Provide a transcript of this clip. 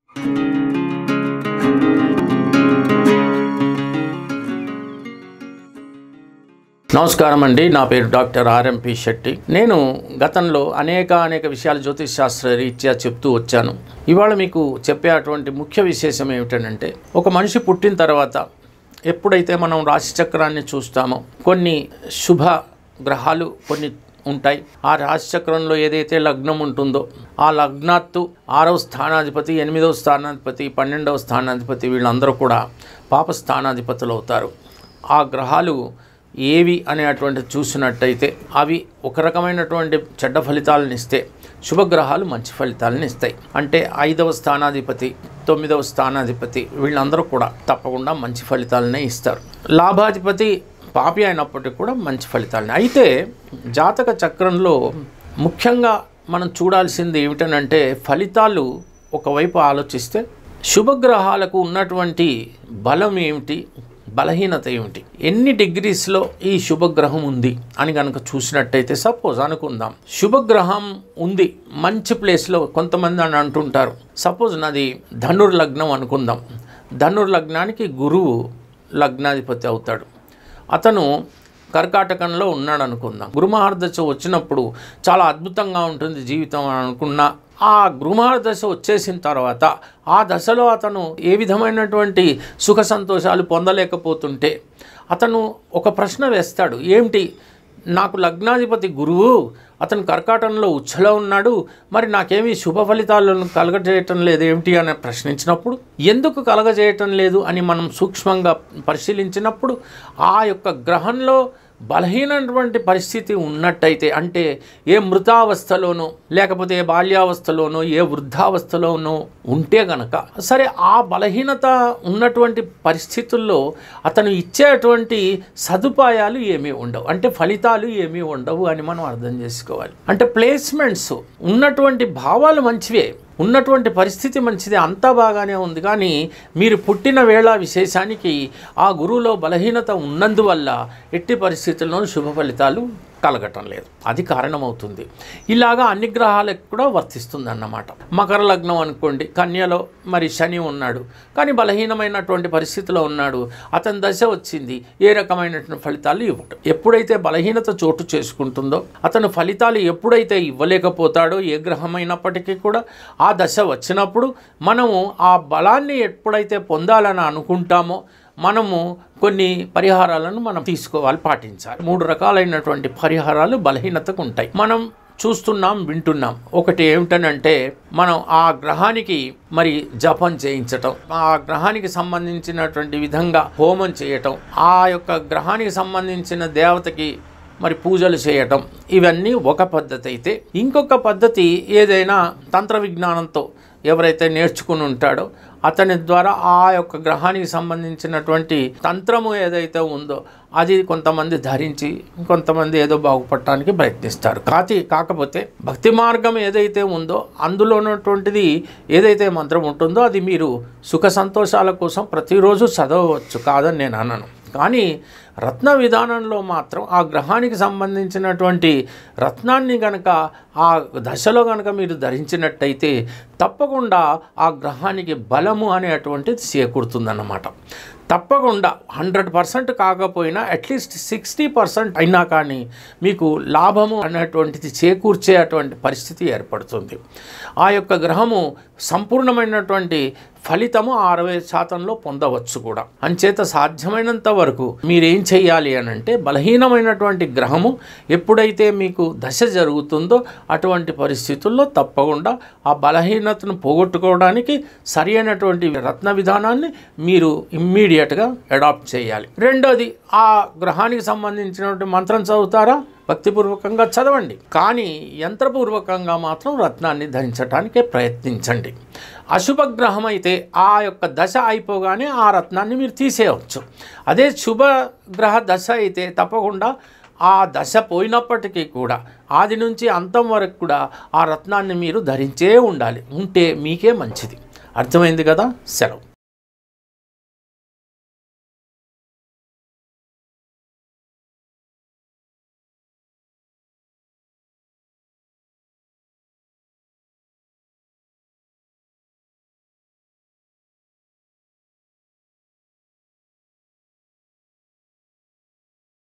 నమస్కారం అండి నా పేరు డాక్టర్ ఆర్ఎంపి శెట్టి నేను గతంలో అనేక అనేక విషయాలు జ్యోతిష్ శాస్త్ర రీత్యా చెప్తూ వచ్చాను ఇవాళ మీకు చెప్పే అటువంటి ముఖ్య విశేషం ఏమిటంటే ఒక మనిషి పుట్టిన తర్వాత ఎప్పుడైతే మనం రాశి చక్రాన్ని చూస్తామో కొన్ని శుభ గ్రహాలు కొన్ని ఉంటాయి ఆ రాశి చక్రంలో ఏదైతే లగ్నం ఉంటుందో ఆ లగ్నాత్తు ఆరవ స్థానాధిపతి ఎనిమిదవ స్థానాధిపతి పన్నెండవ స్థానాధిపతి వీళ్ళందరూ కూడా పాప స్థానాధిపతులు అవుతారు ఆ గ్రహాలు ఏవి అనేటువంటి చూసినట్టయితే అవి ఒక రకమైనటువంటి చెడ్డ ఫలితాలను ఇస్తే శుభగ్రహాలు మంచి ఫలితాలను ఇస్తాయి అంటే ఐదవ స్థానాధిపతి తొమ్మిదవ స్థానాధిపతి వీళ్ళందరూ కూడా తప్పకుండా మంచి ఫలితాలనే ఇస్తారు లాభాధిపతి పాపి అయినప్పటికీ కూడా మంచి ఫలితాలని అయితే జాతక చక్రంలో ముఖ్యంగా మనం చూడాల్సింది ఏమిటనంటే ఫలితాలు ఒకవైపు ఆలోచిస్తే శుభగ్రహాలకు ఉన్నటువంటి బలం ఏమిటి బలహీనత ఏమిటి ఎన్ని డిగ్రీస్లో ఈ శుభగ్రహం ఉంది అని కనుక చూసినట్టయితే సపోజ్ అనుకుందాం శుభగ్రహం ఉంది మంచి ప్లేస్లో కొంతమంది అని అంటుంటారు సపోజ్ నాది ధనుర్ లగ్నం అనుకుందాం ధనుర్ లగ్నానికి గురువు లగ్నాధిపతి అవుతాడు అతను కర్కాటకంలో ఉన్నాడు అనుకుందాం గృహమహారదశ వచ్చినప్పుడు చాలా అద్భుతంగా ఉంటుంది జీవితం అని అనుకున్నా ఆ గృహమహార దశ వచ్చేసిన తర్వాత ఆ దశలో అతను ఏ విధమైనటువంటి సుఖ సంతోషాలు పొందలేకపోతుంటే అతను ఒక ప్రశ్న వేస్తాడు ఏమిటి నాకు లగ్నాధిపతి గురువు అతను కర్కాటంలో ఉచ్చలో ఉన్నాడు మరి నాకేమీ శుభ ఫలితాలను కలగజేయటం లేదు ఏమిటి అని ప్రశ్నించినప్పుడు ఎందుకు కలగజేయటం లేదు అని మనం సూక్ష్మంగా పరిశీలించినప్పుడు ఆ యొక్క గ్రహంలో బలహీనటువంటి పరిస్థితి ఉన్నట్టయితే అంటే ఏ మృతావస్థలోనో లేకపోతే ఏ బాల్యావస్థలోనో ఏ వృద్ధావస్థలోనో ఉంటే గనక సరే ఆ బలహీనత ఉన్నటువంటి పరిస్థితుల్లో అతను ఇచ్చేటువంటి సదుపాయాలు ఏమీ ఉండవు అంటే ఫలితాలు ఏమీ ఉండవు అని మనం అర్థం చేసుకోవాలి అంటే ప్లేస్మెంట్స్ ఉన్నటువంటి భావాలు మంచివే ఉన్నటువంటి పరిస్థితి మంచిది అంతా బాగానే ఉంది కానీ మీరు పుట్టిన వేళ విశేషానికి ఆ గురువులో బలహీనత ఉన్నందువల్ల ఎట్టి పరిస్థితుల్లో శుభ ఫలితాలు కలగటం లేదు అది కారణమవుతుంది ఇలాగా అన్ని గ్రహాలకు కూడా వర్తిస్తుంది అన్నమాట మకర లగ్నం అనుకోండి కన్యలో మరి శని ఉన్నాడు కానీ బలహీనమైనటువంటి పరిస్థితిలో ఉన్నాడు అతని దశ వచ్చింది ఏ రకమైనటువంటి ఫలితాలు ఇవ్వటం ఎప్పుడైతే బలహీనత చోటు చేసుకుంటుందో అతను ఫలితాలు ఎప్పుడైతే ఇవ్వలేకపోతాడో ఏ గ్రహమైనప్పటికీ కూడా ఆ దశ వచ్చినప్పుడు మనము ఆ బలాన్ని ఎప్పుడైతే పొందాలని అనుకుంటామో మనము కొన్ని పరిహారాలను మనం తీసుకోవాలి పాటించాలి మూడు రకాలైనటువంటి పరిహారాలు బలహీనతకు ఉంటాయి మనం చూస్తున్నాం వింటున్నాం ఒకటి ఏమిటనంటే మనం ఆ గ్రహానికి మరి జపం చేయించటం ఆ గ్రహానికి సంబంధించినటువంటి విధంగా హోమం చేయటం ఆ యొక్క గ్రహానికి సంబంధించిన దేవతకి మరి పూజలు చేయటం ఇవన్నీ ఒక పద్ధతి అయితే ఇంకొక పద్ధతి ఏదైనా తంత్ర విజ్ఞానంతో ఎవరైతే నేర్చుకుని ఉంటాడో అతని ద్వారా ఆ యొక్క గ్రహానికి సంబంధించినటువంటి తంత్రము ఏదైతే ఉందో అది కొంతమంది ధరించి కొంతమంది ఏదో బాగుపడటానికి ప్రయత్నిస్తారు కాతి కాకపోతే భక్తి మార్గం ఏదైతే ఉందో అందులో ఉన్నటువంటిది ఏదైతే మంత్రం ఉంటుందో అది మీరు సుఖ సంతోషాల కోసం ప్రతిరోజు చదవవచ్చు కాదని నేను అన్నాను కానీ రత్న విధానంలో మాత్రం ఆ గ్రహానికి సంబంధించినటువంటి రత్నాన్ని గనక ఆ దశలో గనక మీరు ధరించినట్టయితే తప్పకుండా ఆ గ్రహానికి బలము అనేటువంటిది చేకూరుతుందన్నమాట తప్పకుండా హండ్రెడ్ పర్సెంట్ కాకపోయినా అట్లీస్ట్ సిక్స్టీ పర్సెంట్ అయినా కానీ మీకు లాభము అనేటువంటిది చేకూర్చే అటువంటి పరిస్థితి ఏర్పడుతుంది ఆ యొక్క గ్రహము సంపూర్ణమైనటువంటి ఫలితము అరవై శాతంలో పొందవచ్చు కూడా అంచేత సాధ్యమైనంత వరకు మీరేం చేయాలి అని అంటే బలహీనమైనటువంటి గ్రహము ఎప్పుడైతే మీకు దశ జరుగుతుందో అటువంటి పరిస్థితుల్లో తప్పకుండా ఆ బలహీనతను పోగొట్టుకోవడానికి సరి అయినటువంటి రత్న విధానాన్ని మీరు ఇమ్మీడియట్గా అడాప్ట్ చేయాలి రెండోది ఆ గ్రహానికి సంబంధించినటువంటి మంత్రం చదువుతారా భక్తిపూర్వకంగా చదవండి కానీ యంత్రపూర్వకంగా మాత్రం రత్నాన్ని ధరించడానికే ప్రయత్నించండి అశుభ గ్రహం అయితే ఆ యొక్క దశ అయిపోగానే ఆ రత్నాన్ని మీరు తీసేయవచ్చు అదే శుభ గ్రహ దశ అయితే తప్పకుండా ఆ దశ పోయినప్పటికీ కూడా ఆది నుంచి అంతం వరకు కూడా ఆ రత్నాన్ని మీరు ధరించే ఉండాలి ఉంటే మీకే మంచిది అర్థమైంది కదా సెలవు